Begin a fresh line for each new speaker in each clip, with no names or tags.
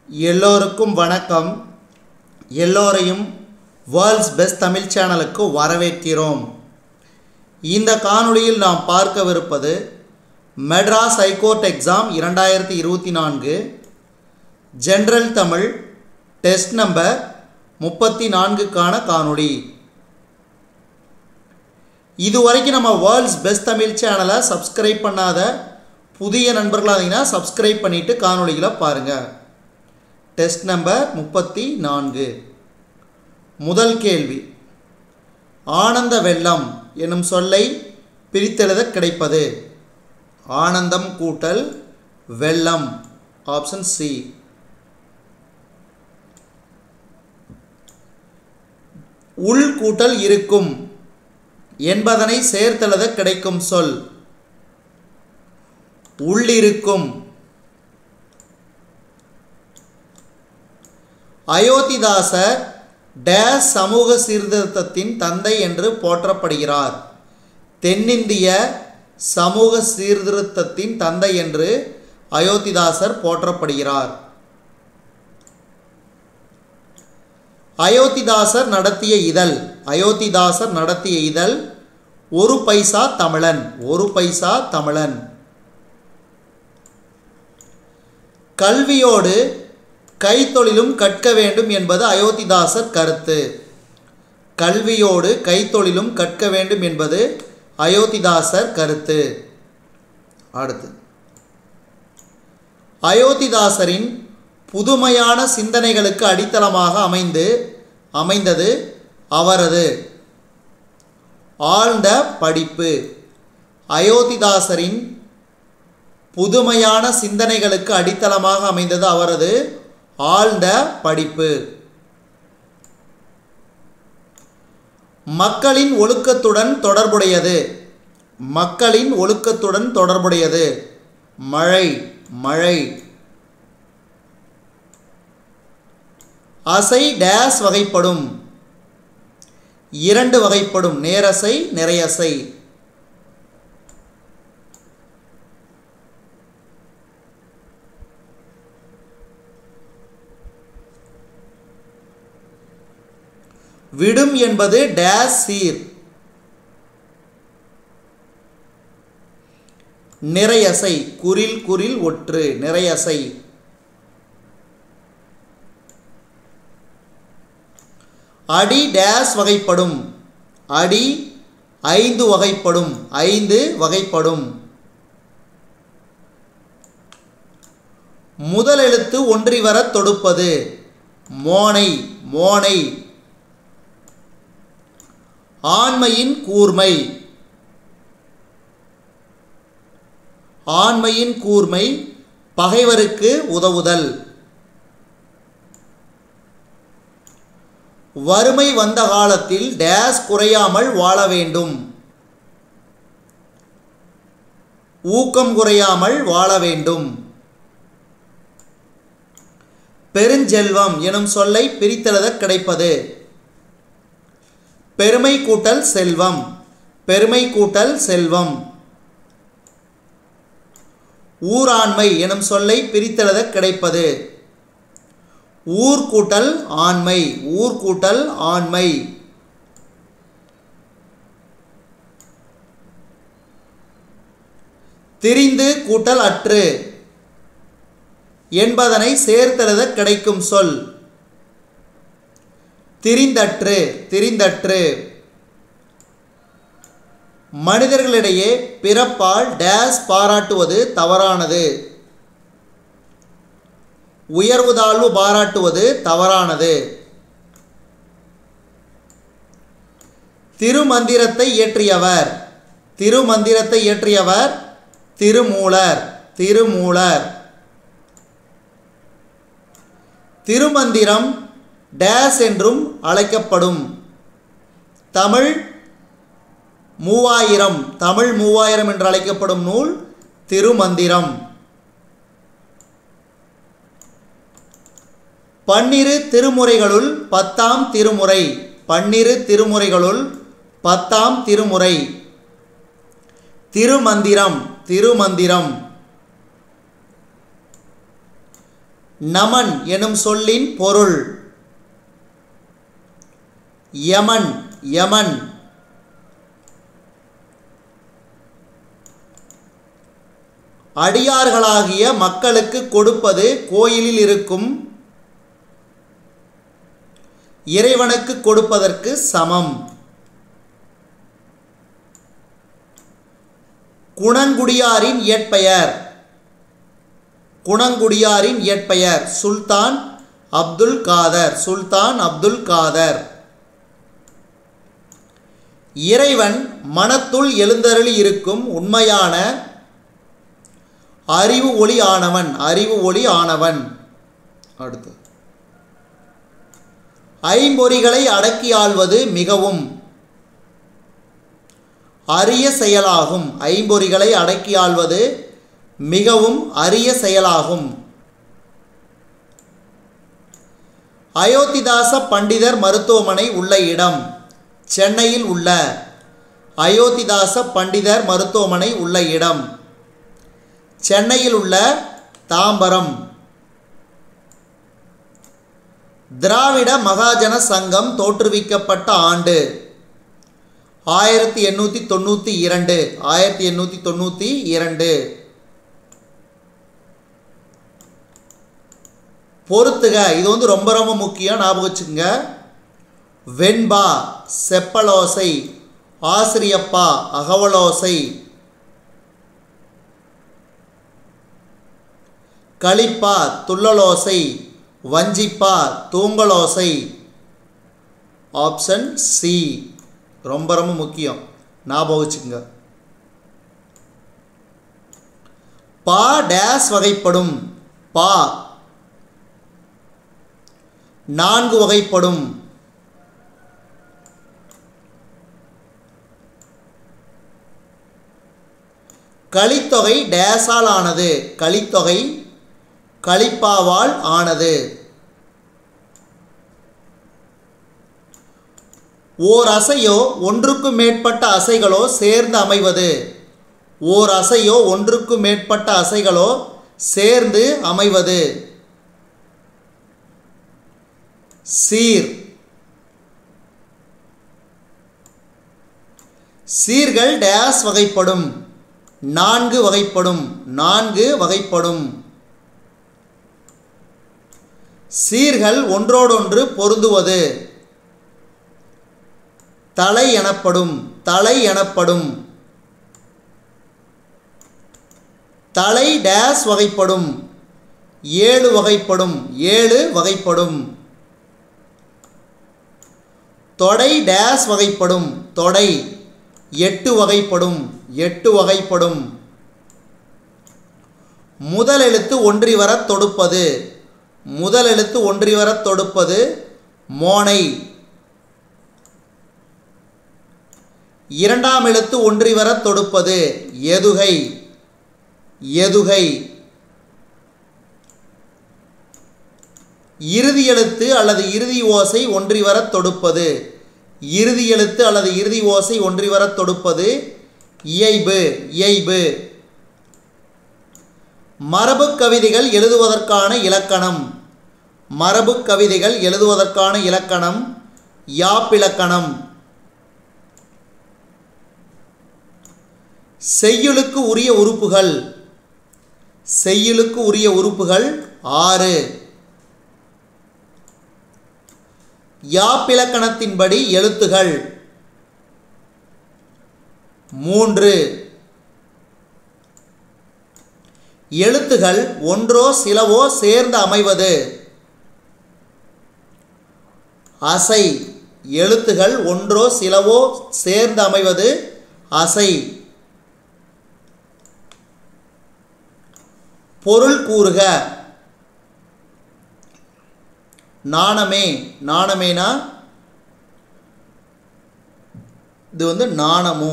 எல்லோருக்கும் வணக்கம் எல்லோரையும் வேர்ல்ட்ஸ் பெஸ்ட் தமிழ் சேனலுக்கு வரவேற்கிறோம் இந்த காணொளியில் நாம் பார்க்கவிருப்பது மெட்ராஸ் ஹைகோர்ட் எக்ஸாம் இரண்டாயிரத்தி இருபத்தி நான்கு ஜென்ரல் தமிழ் டெஸ்ட் நம்பர் முப்பத்தி நான்குக்கான காணொளி இதுவரைக்கும் நம்ம வேர்ல்ட்ஸ் பெஸ்ட் தமிழ் சேனலை சப்ஸ்கிரைப் பண்ணாத புதிய நண்பர்களாக இருந்தீங்கன்னா சப்ஸ்கிரைப் பண்ணிவிட்டு காணொளிகளை பாருங்கள் டெஸ்ட் நம்பர் முப்பத்தி நான்கு முதல் கேள்வி ஆனந்த வெள்ளம் எனும் சொல்லை பிரித்தெழுத கிடைப்பது ஆனந்தம் கூட்டல் வெள்ளம் ஆப்ஷன் சி உள் கூட்டல் இருக்கும் என்பதனை சேர்த்தெழுத கிடைக்கும் சொல் உள்ளிருக்கும் அயோத்திதாசர் டேஸ் சமூக சீர்திருத்தத்தின் தந்தை என்று போற்றப்படுகிறார் தென்னிந்திய சமூக சீர்திருத்தத்தின் தந்தை என்று அயோத்திதாசர் போற்றப்படுகிறார் அயோத்திதாசர் நடத்திய இதழ் அயோத்திதாசர் நடத்திய இதழ் ஒரு பைசா தமிழன் ஒரு பைசா தமிழன் கல்வியோடு கைத்தொழிலும் கற்க வேண்டும் என்பது அயோத்திதாசர் கருத்து கல்வியோடு கைத்தொழிலும் கற்க வேண்டும் என்பது அயோத்திதாசர் கருத்து அடுத்து அயோத்திதாசரின் புதுமையான சிந்தனைகளுக்கு அடித்தளமாக அமைந்து அமைந்தது அவரது ஆழ்ந்த படிப்பு அயோத்திதாசரின் புதுமையான சிந்தனைகளுக்கு அடித்தளமாக அமைந்தது அவரது ஆழ்ந்த படிப்பு மக்களின் ஒழுக்கத்துடன் தொடர்புடையது மக்களின் ஒழுக்கத்துடன் தொடர்புடையது மழை மழை அசை டேஸ் வகைப்படும் இரண்டு வகைப்படும் நேரசை நிறையசை விடும் என்பது டேஸ் சீர் நிறையசை குரில் குரில் ஒற்று நிறையசை அடி டேஸ் வகைப்படும் அடி ஐந்து வகைப்படும் ஐந்து வகைப்படும் முதல் எழுத்து ஒன்றி வர தொடுப்பது மோனை மோனை ஆண்மையின் கூர்மை ஆண்மையின் கூர்மை பகைவருக்கு உதவுதல் வறுமை வந்த காலத்தில் டேஸ் குறையாமல் வாழ வேண்டும் ஊக்கம் குறையாமல் வாழ வேண்டும் பெருஞ்செல்வம் எனும் சொல்லை பிரித்தெழுத கிடைப்பது பெருமை கூட்டல் செல்வம் பெருமை கூட்டல் செல்வம் ஊராண்மை எனும் சொல்லை பிரித்தெழுத கிடைப்பது ஊர் கூட்டல் ஆண்மை ஊர் கூட்டல் ஆண்மை திரிந்து கூட்டல் அற்று என்பதனை சேர்த்தெழுத கிடைக்கும் சொல் திரிந்தற்று திரிந்தற்று மனிதர்களிடையே பிறப்பால் டேஸ் பாராட்டுவது தவறானது உயர்வு தாழ்வு பாராட்டுவது தவறானது திருமந்திரத்தை இயற்றியவர் திருமந்திரத்தை இயற்றியவர் திருமூலர் திருமூலர் திருமந்திரம் டேஸ் என்றும் அழைக்கப்படும் தமிழ் மூவாயிரம் தமிழ் மூவாயிரம் என்று அழைக்கப்படும் நூல் திருமந்திரம் பன்னிரு திருமுறைகளுள் பத்தாம் திருமுறை பன்னிரு திருமுறைகளுள் பத்தாம் திருமுறை திருமந்திரம் திருமந்திரம் நமன் எனும் சொல்லின் பொருள் யமன் யமன் அடியார்களாகிய மக்களுக்கு கொடுப்பது கோயிலில் இருக்கும் இறைவனுக்கு கொடுப்பதற்கு சமம் குணங்குடியாரின் இயற்பெயர் குணங்குடியாரின் இயற்பெயர் சுல்தான் அப்துல் காதர் சுல்தான் அப்துல் காதர் இறைவன் மனத்துள் எழுந்தருளி இருக்கும் உண்மையான அறிவு ஒளி ஆனவன் அறிவு ஒளி ஆனவன் அடுத்து ஐம்பொறிகளை அடக்கி ஆள்வது மிகவும் அரிய செயலாகும் ஐம்பொறிகளை அடக்கி ஆள்வது மிகவும் அரிய செயலாகும் அயோத்திதாச பண்டிதர் மருத்துவமனை உள்ள இடம் சென்னையில் உள்ள அயோத்திதாச பண்டிதர் மருத்துவமனை உள்ள இடம் சென்னையில் உள்ள தாம்பரம் திராவிட மகாஜன சங்கம் தோற்றுவிக்கப்பட்ட ஆண்டு ஆயிரத்தி எண்ணூற்றி தொண்ணூற்றி இரண்டு ஆயிரத்தி எண்ணூற்றி தொண்ணூற்றி இரண்டு பொறுத்துக இது வந்து ரொம்ப ரொம்ப முக்கியம் ஞாபகம் வச்சுக்கோங்க வெண்பா செப்பலோசை ஆசிரியப்பா அகவலோசை களிப்பா துள்ளலோசை வஞ்சிப்பா தூங்கலோசை ஆப்ஷன் சி ரொம்ப ரொம்ப முக்கியம் ஞாபகம் வச்சுக்கோங்க பா டேஸ் வகைப்படும் பா நான்கு வகைப்படும் கலித்தொகை டேஸால் ஆனது கலித்தொகை கலிப்பாவால் ஆனது ஓர் அசையோ ஒன்றுக்கும் மேற்பட்ட அசைகளோ சேர்ந்து அமைவது ஓர் அசையோ ஒன்றுக்கும் மேற்பட்ட அசைகளோ சேர்ந்து அமைவது சீர் சீர்கள் டேஸ் வகைப்படும் நான்கு வகைப்படும் நான்கு வகைப்படும் சீர்கள் ஒன்றோடொன்று பொருந்துவது தலை எனப்படும் தலை எனப்படும் தலை டேஸ் வகைப்படும் ஏழு வகைப்படும் ஏழு வகைப்படும் தொடை டேஸ் வகைப்படும் தொடை எட்டு வகைப்படும் எட்டு வகைப்படும் முதல் எழுத்து ஒன்றி வரத் தொடுப்பது முதல் எழுத்து ஒன்றி வரத் தொடுப்பது மோனை இரண்டாம் எழுத்து ஒன்றி வரத் தொடுப்பது எதுகை எதுகை இறுதி எழுத்து அல்லது இறுதி ஓசை ஒன்றி வரத் தொடுப்பது இறுதி எழுத்து அல்லது இறுதி ஓசை ஒன்றி வரத் தொடுப்பது இயைபு இயைபு மரபு கவிதைகள் எழுதுவதற்கான இலக்கணம் மரபு கவிதைகள் எழுதுவதற்கான இலக்கணம் யாப்பிலக்கணம் செய்யுளுக்கு உரிய உறுப்புகள் செய்யுளுக்கு உரிய உறுப்புகள் ஆறு யாப்பிலக்கணத்தின்படி எழுத்துகள் மூன்று எழுத்துகள் ஒன்றோ சிலவோ சேர்ந்து அமைவது அசை எழுத்துகள் ஒன்றோ சிலவோ சேர்ந்து அமைவது அசை பொருள் கூறுக நாணமே நாணமேனா இது வந்து நாணமோ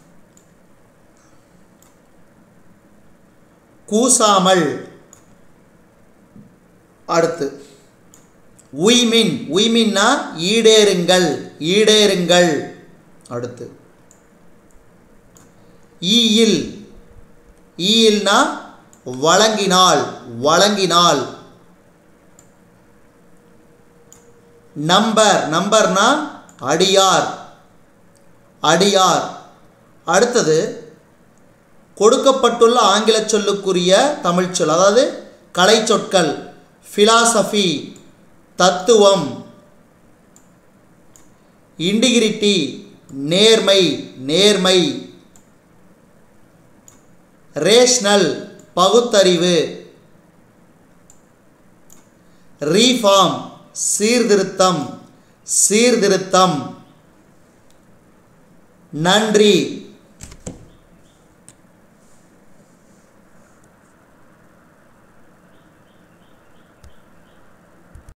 கூசாமல் அடுத்து உய்மின் உய்மின்னா ஈடேறுங்கள் ஈடேறுங்கள் அடுத்து ஈயில் ஈயில்னா வழங்கினால் வழங்கினால் நம்பர் நம்பர்னா அடியார் அடியார் அடுத்தது கொடுக்கப்பட்டுள்ள ஆங்கில சொல்லுக்குரிய தமிழ் சொல் அதாவது கலை சொற்கள் ஃபிலாசபி தத்துவம் இன்டிகிரிட்டி நேர்மை நேர்மை ரேஷ்னல் பகுத்தறிவு ரீஃபார்ம் சீர்திருத்தம் சீர்திருத்தம் நன்றி